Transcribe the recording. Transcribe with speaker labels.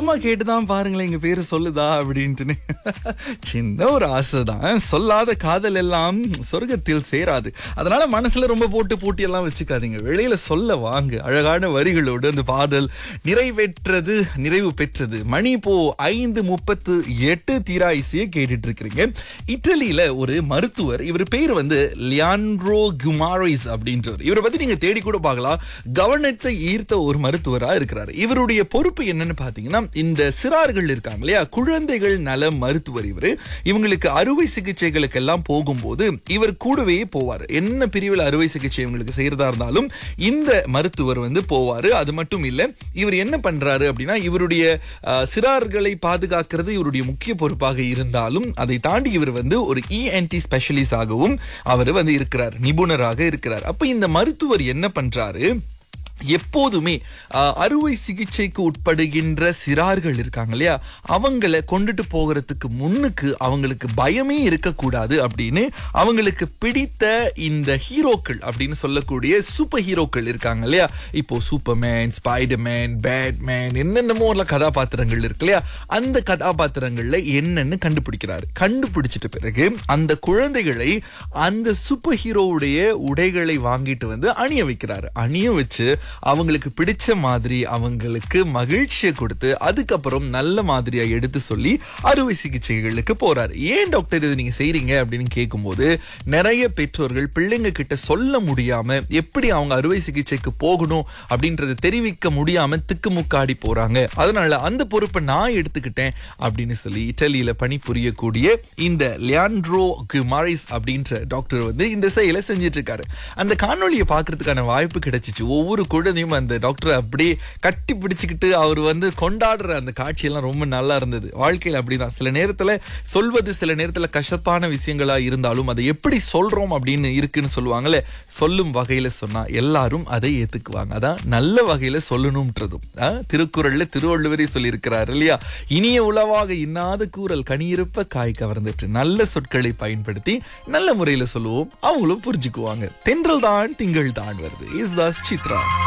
Speaker 1: சும்மா கேட்டுதான் பாருங்களேன் எங்க பேரு சொல்லுதா அப்படின்ட்டுன்னு சின்ன ஒரு ஆசைதான் சொல்லாத காதல் எல்லாம் சொர்க்கத்தில் சேராது அதனால மனசுல ரொம்ப போட்டு போட்டி எல்லாம் வச்சுக்காதீங்க வெளியில சொல்ல வாங்க அழகான வரிகளோடு அந்த பாடல் நிறைவேற்றது நிறைவு பெற்றது மணி இப்போ ஐந்து முப்பத்து எட்டு தீராயிசியை கேட்டுட்டு இருக்கிறீங்க இட்டலியில ஒரு மருத்துவர் இவர் பேர் வந்து லியாண்ட்ரோ குமாரிஸ் அப்படின்றவர் இவரை பத்தி நீங்க தேடி கூட பார்க்கலாம் கவனத்தை ஈர்த்த ஒரு மருத்துவரா இருக்கிறார் இவருடைய பொறுப்பு என்னன்னு பாத்தீங்கன்னா இந்த சிறார்கள் இருக்காங்க இல்லையா குழந்தைகள் நல மருத்துவர் இவரு இவங்களுக்கு அறுவை சிகிச்சைகளுக்கு எல்லாம் போகும்போது இவர் கூடவே போவார் என்ன பிரிவில் அறுவை சிகிச்சை இவங்களுக்கு செய்யறதா இருந்தாலும் இந்த மருத்துவர் வந்து போவாரு அது மட்டும் இல்ல இவர் என்ன பண்றாரு அப்படின்னா இவருடைய அஹ், சிறார்களை பாதுகாக்கிறது இவருடைய முக்கிய பொறுப்பாக இருந்தாலும் அதை தாண்டி இவர் வந்து ஒரு இஎன்டி ஸ்பெஷலிஸ்ட் ஆகவும் அவர் வந்து இருக்கிறார் நிபுணராக இருக்கிறார் அப்ப இந்த மருத்துவர் என்ன பண்றாரு எப்போதுமே ஆஹ், அறுவை சிகிச்சைக்கு உட்படுகின்ற சிறார்கள் இருக்காங்க இல்லையா அவங்கள கொண்டுட்டு போகிறதுக்கு முன்னுக்கு அவங்களுக்கு பயமே இருக்கக்கூடாது அப்படின்னு அவங்களுக்கு பிடித்த இந்த ஹீரோக்கள் அப்படின்னு சொல்லக்கூடிய சூப்பர் ஹீரோக்கள் இருக்காங்க இல்லையா இப்போ சூப்பர்மேன் ஸ்பைடர்மேன் பேட்மேன் என்னென்னமோ உள்ள கதாபாத்திரங்கள் இருக்கு இல்லையா அந்த கதாபாத்திரங்கள்ல என்னன்னு கண்டுபிடிக்கிறாரு கண்டுபிடிச்சிட்ட பிறகு அந்த குழந்தைகளை அந்த சூப்பர் ஹீரோவுடைய உடைகளை வாங்கிட்டு வந்து அணிய வைக்கிறாரு அணிய வச்சு அவங்களுக்கு பிடிச்ச மாதிரி அவங்களுக்கு மகிழ்ச்சியை கொடுத்து அதுக்கப்புறம் நல்ல மாதிரியா எடுத்து சொல்லி அறுவை சிகிச்சைகளுக்கு போறாரு ஏன் டாக்டர் இது நீங்க செய்றீங்க அப்படின்னு கேட்கும்போது நிறைய பெற்றோர்கள் பிள்ளைங்க கிட்ட சொல்ல முடியாம எப்படி அவங்க அறுவை சிகிச்சைக்கு போகணும் அப்படின்றத தெரிவிக்க முடியாம திக்குமுக்காடி போறாங்க அதனால அந்த பொறுப்பை நான் எடுத்துக்கிட்டேன் அப்படின்னு சொல்லி இட்டலியில பணிபுரியக்கூடிய இந்த லியாண்ட்ரோ குமாரிஸ் அப்படின்ற டாக்டர் வந்து இந்த செயலை செஞ்சிட்டு இருக்காரு அந்த காணொளியை பார்க்கிறதுக்கான வாய்ப்பு கிடைச்சிச்சு ஒவ்வொரு குழந்தையும் அந்த டாக்டரை அப்படியே கட்டி பிடிச்சுக்கிட்டு அவர் வந்து கொண்டாடுற அந்த காட்சியெல்லாம் ரொம்ப நல்லா இருந்தது வாழ்க்கையில் அப்படிதான் சில நேரத்துல சொல்வது சில நேரத்துல கசப்பான விஷயங்களா இருந்தாலும் அதை எப்படி சொல்றோம் அப்படின்னு இருக்குன்னு சொல்லுவாங்கல்ல சொல்லும் வகையில சொன்னா எல்லாரும் அதை ஏத்துக்குவாங்க அதான் நல்ல வகையில சொல்லணும்ன்றதும் ஆ, திருக்குறள்ல திருவள்ளுவரே சொல்லியிருக்கிறார் இல்லையா இனிய உளவாக இன்னாத கூறல் கனியிருப்ப காய் கவர்ந்துட்டு நல்ல சொற்களை பயன்படுத்தி நல்ல முறையில சொல்லுவோம் அவங்களும் புரிஞ்சுக்குவாங்க தென்றல் தான் திங்கள் தான் வருது இஸ் தாஸ் சித்ரா